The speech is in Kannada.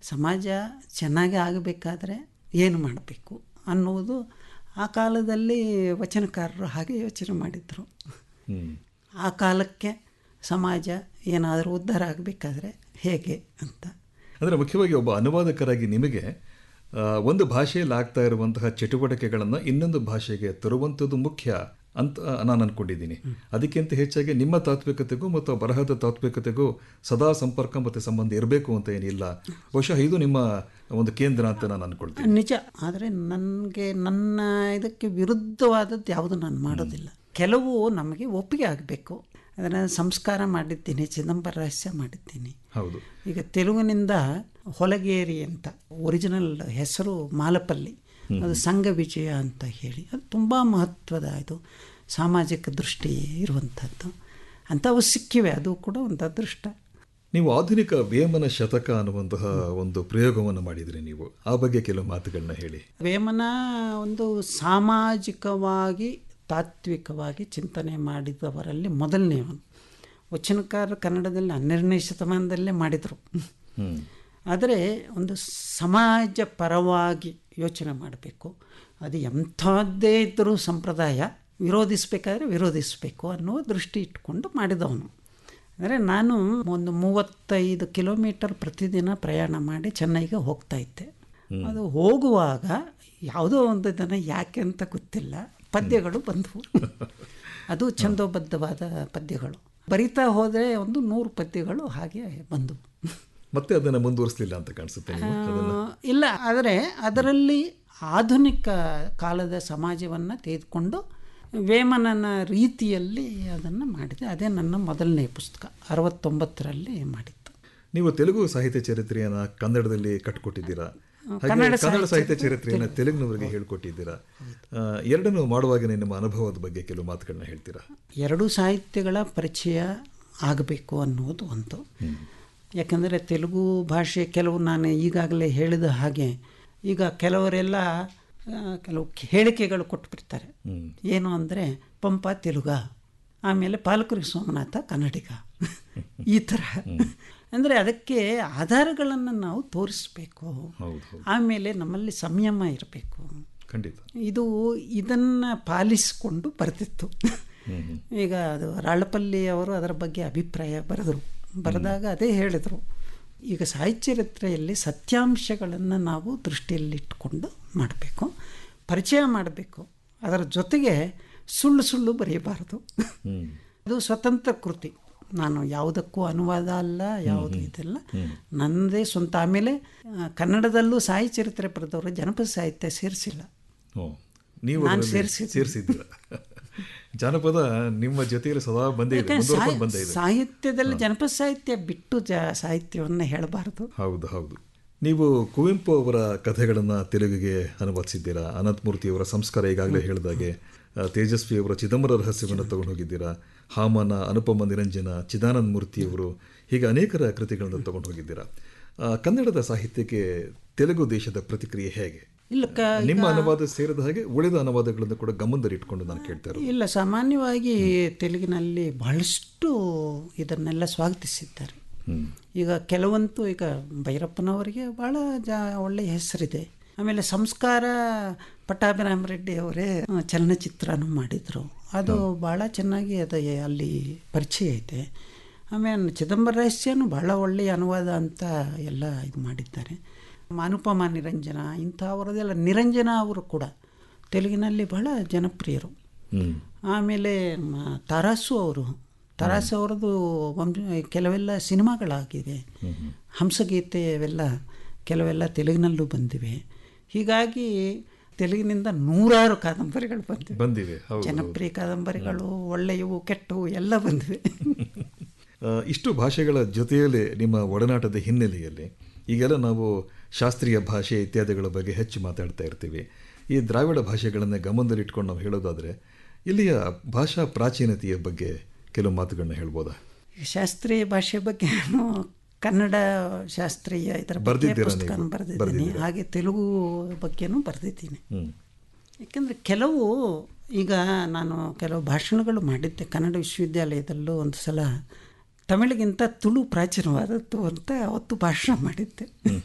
ಸಮಾಜ ಚೆನ್ನಾಗಿ ಆಗಬೇಕಾದ್ರೆ ಏನು ಮಾಡಬೇಕು ಅನ್ನುವುದು ಆ ಕಾಲದಲ್ಲಿ ವಚನಕಾರರು ಹಾಗೆ ಯೋಚನೆ ಮಾಡಿದರು ಹ್ಮ್ ಆ ಕಾಲಕ್ಕೆ ಸಮಾಜ ಏನಾದರೂ ಉದ್ಧಾರ ಆಗಬೇಕಾದ್ರೆ ಹೇಗೆ ಅಂತ ಅಂದರೆ ಮುಖ್ಯವಾಗಿ ಒಬ್ಬ ಅನುವಾದಕರಾಗಿ ನಿಮಗೆ ಆ, ಒಂದು ಭಾಷೆಯಲ್ಲಿ ಆಗ್ತಾ ಇರುವಂತಹ ಚಟುವಟಿಕೆಗಳನ್ನು ಇನ್ನೊಂದು ಭಾಷೆಗೆ ತರುವಂಥದ್ದು ಮುಖ್ಯ ಅಂತ ನಾನು ಅನ್ಕೊಂಡಿದ್ದೀನಿ ಅದಕ್ಕಿಂತ ಹೆಚ್ಚಾಗಿ ನಿಮ್ಮ ತಾತ್ವಿಕತೆಗೂ ಮತ್ತು ಬರಹದ ತಾತ್ವಿಕತೆಗೂ ಸದಾ ಸಂಪರ್ಕ ಮತ್ತು ಸಂಬಂಧ ಇರಬೇಕು ಅಂತ ಏನಿಲ್ಲ ಬಹುಶಃ ಇದು ನಿಮ್ಮ ಒಂದು ಕೇಂದ್ರ ಅಂತ ನಾನು ಅನ್ಕೊಳ್ತೀನಿ ನಿಜ ಆದರೆ ನನಗೆ ನನ್ನ ಇದಕ್ಕೆ ವಿರುದ್ಧವಾದದ್ದು ಯಾವುದು ನಾನು ಮಾಡೋದಿಲ್ಲ ಕೆಲವು ನಮಗೆ ಒಪ್ಪಿಗೆ ಆಗಬೇಕು ಅದನ್ನು ಸಂಸ್ಕಾರ ಮಾಡಿದ್ದೀನಿ ಚಿದಂಬರ ರಹಸ್ಯ ಮಾಡಿದ್ದೀನಿ ಹೌದು ಈಗ ತೆಲುಗಿನಿಂದ ಹೊಲಗೇರಿ ಅಂತ ಒರಿಜಿನಲ್ ಹೆಸರು ಮಾಲಪಲ್ಲಿ ಅದು ಸಂಘ ವಿಜಯ ಅಂತ ಹೇಳಿ ಅದು ತುಂಬ ಮಹತ್ವದ ಇದು ಸಾಮಾಜಿಕ ದೃಷ್ಟಿ ಇರುವಂಥದ್ದು ಅಂಥವು ಸಿಕ್ಕಿವೆ ಅದು ಕೂಡ ಒಂದು ಅದೃಷ್ಟ ನೀವು ಆಧುನಿಕ ವೇಮನ ಶತಕ ಅನ್ನುವಂತಹ ಒಂದು ಪ್ರಯೋಗವನ್ನು ಮಾಡಿದ್ರಿ ನೀವು ಆ ಬಗ್ಗೆ ಕೆಲವು ಮಾತುಗಳನ್ನ ಹೇಳಿ ವೇಮನ ಒಂದು ಸಾಮಾಜಿಕವಾಗಿ ತಾತ್ವಿಕವಾಗಿ ಚಿಂತನೆ ಮಾಡಿದವರಲ್ಲಿ ಮೊದಲನೆಯವನು ವಚನಕಾರ ಕನ್ನಡದಲ್ಲಿ ಹನ್ನೆರಡನೇ ಶತಮಾನದಲ್ಲೇ ಮಾಡಿದರು ಹ್ಮ್ ಆದರೆ ಒಂದು ಸಮಾಜ ಪರವಾಗಿ ಯೋಚನೆ ಮಾಡಬೇಕು ಅದು ಎಂಥದ್ದೇ ಇದ್ದರೂ ಸಂಪ್ರದಾಯ ವಿರೋಧಿಸಬೇಕಾದ್ರೆ ವಿರೋಧಿಸಬೇಕು ಅನ್ನೋ ದೃಷ್ಟಿ ಇಟ್ಕೊಂಡು ಮಾಡಿದವನು ಅಂದರೆ ನಾನು ಒಂದು ಮೂವತ್ತೈದು ಕಿಲೋಮೀಟರ್ ಪ್ರತಿದಿನ ಪ್ರಯಾಣ ಮಾಡಿ ಚೆನ್ನೈಗೆ ಹೋಗ್ತಾ ಇದ್ದೆ ಅದು ಹೋಗುವಾಗ ಯಾವುದೋ ಒಂದು ದಿನ ಯಾಕೆ ಅಂತ ಗೊತ್ತಿಲ್ಲ ಪದ್ಯಗಳು ಬಂದವು ಅದು ಛಂದೋಬದ್ಧವಾದ ಪದ್ಯಗಳು ಬರಿತಾ ಹೋದರೆ ಒಂದು ನೂರು ಪದ್ಯಗಳು ಹಾಗೆ ಬಂದವು ಮತ್ತೆ ಅದನ್ನು ಮುಂದುವರಿಸಲಿಲ್ಲ ಅಂತ ಕಾಣಿಸುತ್ತೆ ನೀವು ಅದನ್ನ ಆ, ಇಲ್ಲ ಆದರೆ ಅದರಲ್ಲಿ ಆಧುನಿಕ ಕಾಲದ ಸಮಾಜವನ್ನು ತೆಗೆದುಕೊಂಡು ವೇಮನನ ರೀತಿಯಲ್ಲಿ ಅದನ್ನು ಮಾಡಿದೆ ಅದೇ ನನ್ನ ಮೊದಲನೇ ಪುಸ್ತಕ ಅರವತ್ತೊಂಬತ್ತರಲ್ಲಿ ಮಾಡಿತ್ತು ನೀವು ತೆಲುಗು ಸಾಹಿತ್ಯ ಚರಿತ್ರೆಯನ್ನ ಕನ್ನಡದಲ್ಲಿ ಕಟ್ಟಿಕೊಟ್ಟಿದ್ದೀರಾ ಹಾಗೆ ಕನ್ನಡ ಕನ್ನಡ ಸಾಹಿತ್ಯ ಚರಿತ್ರೆಯನ್ನ ತೆಲುಗಿನವರಿಗೆ ಹೇಳ್ಕೊಟ್ಟಿದ್ದೀರಾ ಆ, ಎರಡನ್ನೂ ಮಾಡುವಾಗ ನಿಮ್ಮ ಅನುಭವದ ಬಗ್ಗೆ ಕೆಲವು ಮಾತುಗಳನ್ನ ಹೇಳ್ತೀರಾ ಎರಡೂ ಸಾಹಿತ್ಯಗಳ ಪರಿಚಯ ಆಗಬೇಕು ಅನ್ನೋದು ಒಂದು ಯಾಕಂದರೆ ತೆಲುಗು ಭಾಷೆ ಕೆಲವು ನಾನು ಈಗಾಗಲೇ ಹೇಳಿದ ಹಾಗೆ ಈಗ ಕೆಲವರೆಲ್ಲ ಆ, ಕೆಲವು ಹೇಳಿಕೆಗಳು ಕೊಟ್ಬಿಡ್ತಾರೆ ಏನು ಅಂದರೆ ಪಂಪ ತೆಲುಗ ಆಮೇಲೆ ಪಾಲಕರಿಗೆ ಸೋಮನಾಥ ಕನ್ನಡಿಗ ಈ ಥರ ಅಂದರೆ ಅದಕ್ಕೆ ಆಧಾರಗಳನ್ನು ನಾವು ತೋರಿಸ್ಬೇಕು ಹೌದು ಹೌದು ಆಮೇಲೆ ನಮ್ಮಲ್ಲಿ ಸಂಯಮ ಇರಬೇಕು ಖಂಡಿತ ಇದು ಇದನ್ನು ಪಾಲಿಸಿಕೊಂಡು ಬರೆದಿತ್ತು ಈಗ ಅದು ರಾಳಪಲ್ಲಿ ಅವರು ಅದರ ಬಗ್ಗೆ ಅಭಿಪ್ರಾಯ ಬರೆದರು ಬರೆದಾಗ ಅದೇ ಹೇಳಿದರು ಈಗ ಸಾಹಿತ್ಯ ಚರಿತ್ರೆಯಲ್ಲಿ ಸತ್ಯಾಂಶಗಳನ್ನು ನಾವು ದೃಷ್ಟಿಯಲ್ಲಿಟ್ಟುಕೊಂಡು ಮಾಡಬೇಕು ಪರಿಚಯ ಮಾಡಬೇಕು ಅದರ ಜೊತೆಗೆ ಸುಳ್ಳು ಸುಳ್ಳು ಬರೆಯಬಾರದು ಅದು ಸ್ವತಂತ್ರ ಕೃತಿ ನಾನು ಯಾವುದಕ್ಕೂ ಅನುವಾದ ಅಲ್ಲ ಯಾವುದು ಇದೆಲ್ಲ ನನ್ನದೇ ಸ್ವಂತ ಆಮೇಲೆ ಆ, ಕನ್ನಡದಲ್ಲೂ ಸಾಹಿತ್ಯ ಚರಿತ್ರೆ ಬರೆದವರು ಜನಪದ ಸಾಹಿತ್ಯ ಸೇರಿಸಿಲ್ಲ ಓ ನೀವು ನಾನು ಅದರಲ್ಲಿ ಸೇರ್ಸಿದ್ದೀನಿ. ಸೇರಿಸಿದ್ದೀರ ಜಾನಪದ ನಿಮ್ಮ ಜೊತೆಯಲ್ಲಿ ಸದಾ ಬಂದೇ ಇದೆ ಯಾಕಂದ್ರೆ ಮುಂದುವರ್ಕೊಂಡು ಸಾಹಿ- ಬಂದೇ ಇದೆ ಸಾಹಿತ್ಯದಲ್ಲಿ ಜನಪದ ಸಾಹಿತ್ಯ ಬಿಟ್ಟು ಜ ಸಾಹಿತ್ಯವನ್ನು ಹೇಳಬಾರದು ಹೌದು ಹೌದು ನೀವು ಕುವೆಂಪು ಅವರ ಕಥೆಗಳನ್ನು ತೆಲುಗಿಗೆ ಅನುವಾದಿಸಿದ್ದೀರಾ ಅನಂತಮೂರ್ತಿಯವರ ಸಂಸ್ಕಾರ ಈಗಾಗಲೇ ಹೇಳಿದಾಗೆ ಆ, ತೇಜಸ್ವಿ ಅವರ ಚಿದಂಬರ ರಹಸ್ಯವನ್ನು ತಗೊಂಡು ಹೋಗಿದ್ದೀರಾ ಹಾಮನ ಅನುಪಮ ನಿರಂಜನ ಚಿದಾನಂದ ಮೂರ್ತಿಯವರು ಹೀಗೆ ಅನೇಕರ ಕೃತಿಗಳನ್ನು ತಗೊಂಡು ಹೋಗಿದ್ದೀರಾ ಆ, ಕನ್ನಡದ ಸಾಹಿತ್ಯಕ್ಕೆ ತೆಲುಗು ದೇಶದ ಪ್ರತಿಕ್ರಿಯೆ ಹೇಗೆ ಇಲ್ಲ ಕ ನಿಮ್ಮ ಅನುವಾದ ಸೇರಿದ ಹಾಗೆ ಉಳಿದ ಅನುವಾದಗಳನ್ನು ಕೂಡ ಗಮನದಲ್ಲಿಟ್ಕೊಂಡು ನಾನು ಕೇಳ್ತಾ ಇರೋದು ಇಲ್ಲ ಸಾಮಾನ್ಯವಾಗಿ ತೆಲುಗಿನಲ್ಲಿ ಬಹಳಷ್ಟು ಇದನ್ನೆಲ್ಲ ಸ್ವಾಗತಿಸಿದ್ದಾರೆ ಈಗ ಕೆಲವಂತೂ ಈಗ ಭೈರಪ್ಪನವರಿಗೆ ಭಾಳ ಜಾ ಒಳ್ಳೆಯ ಹೆಸರಿದೆ ಆಮೇಲೆ ಸಂಸ್ಕಾರ ಪಟ್ಟಾಭಿರಾಮ ರೆಡ್ಡಿ ಅವರೇ ಆ, ಚಲನಚಿತ್ರನೂ ಮಾಡಿದರು ಅದು ಭಾಳ ಚೆನ್ನಾಗಿ ಅದು ಅಲ್ಲಿ ಪರಿಚಯ ಐತೆ ಆಮೇಲೆ ಚಿದಂಬರ ರಹಸ್ಯನೂ ಭಾಳ ಒಳ್ಳೆಯ ಅನುವಾದ ಅಂತ ಎಲ್ಲ ಇದು ಮಾಡಿದ್ದಾರೆ ಅನುಪಮ ನಿರಂಜನ ಇಂಥವರದೆಲ್ಲ ನಿರಂಜನ ಅವರು ಕೂಡ ತೆಲುಗಿನಲ್ಲಿ ಬಹಳ ಜನಪ್ರಿಯರು ಹ್ಮ್ ಆಮೇಲೆ ಮ- ತರಾಸು ಅವರು ತರಾಸು ಅವರದು ವಂಶ ಕೆಲವೆಲ್ಲ ಸಿನಿಮಾಗಳಾಗಿವೆ ಹಂಸಗೀತೆ ಅವೆಲ್ಲ ಕೆಲವೆಲ್ಲ ತೆಲುಗಿನಲ್ಲೂ ಬಂದಿವೆ ಹೀಗಾಗಿ ತೆಲುಗಿನಿಂದ ನೂರಾರು ಕಾದಂಬರಿಗಳು ಬಂದಿವೆ ಬಂದಿವೆ ಹೌದು ಜನಪ್ರಿಯ ಕಾದಂಬರಿಗಳು ಒಳ್ಳೆಯವು ಕೆಟ್ಟವು ಎಲ್ಲ ಬಂದಿವೆ ಆ, ಇಷ್ಟು ಭಾಷೆಗಳ ಜೊತೆಯಲ್ಲಿ ನಿಮ್ಮ ಒಡನಾಟದ ಹಿನ್ನೆಲೆಯಲ್ಲಿ ಈಗೆಲ್ಲ ನಾವು ಶಾಸ್ತ್ರೀಯ ಭಾಷೆ ಇತ್ಯಾದಿಗಳ ಬಗ್ಗೆ ಹೆಚ್ಚು ಮಾತಾಡ್ತಾ ಇರ್ತೀವಿ ಈ ದ್ರಾವಿಡ ಭಾಷೆಗಳನ್ನು ಗಮನದಲ್ಲಿಟ್ಕೊಂಡು ನಾವು ಹೇಳೋದಾದರೆ ಇಲ್ಲಿಯ ಭಾಷಾ ಪ್ರಾಚೀನತೆಯ ಬಗ್ಗೆ ಕೆಲವು ಮಾತುಗಳನ್ನ ಹೇಳ್ಬೋದಾ ಶಾಸ್ತ್ರೀಯ ಭಾಷೆ ಬಗ್ಗೆ ನಾನು ಕನ್ನಡ ಶಾಸ್ತ್ರೀಯ ಇದರ ಬಗ್ಗೆ ಬರ್ದಿದ್ದೀರಾ ಪುಸ್ತಕ ನೀವು? ಬರೆದಿದ್ದೀನಿ ಹಾಗೆ ತೆಲುಗು ಬಗ್ಗೆನೂ ಬರೆದಿದ್ದೀನಿ ಹ್ಮ್ ಯಾಕೆಂದರೆ ಕೆಲವು ಈಗ ನಾನು ಕೆಲವು ಭಾಷಣಗಳು ಮಾಡಿದ್ದೆ ಕನ್ನಡ ವಿಶ್ವವಿದ್ಯಾಲಯದಲ್ಲೂ ಒಂದು ಸಲ ತಮಿಳಿಗಿಂತ ತುಳು ಪ್ರಾಚೀನವಾದದ್ದು ಅಂತ ಅವತ್ತು ಭಾಷಣ ಮಾಡಿದ್ದೆ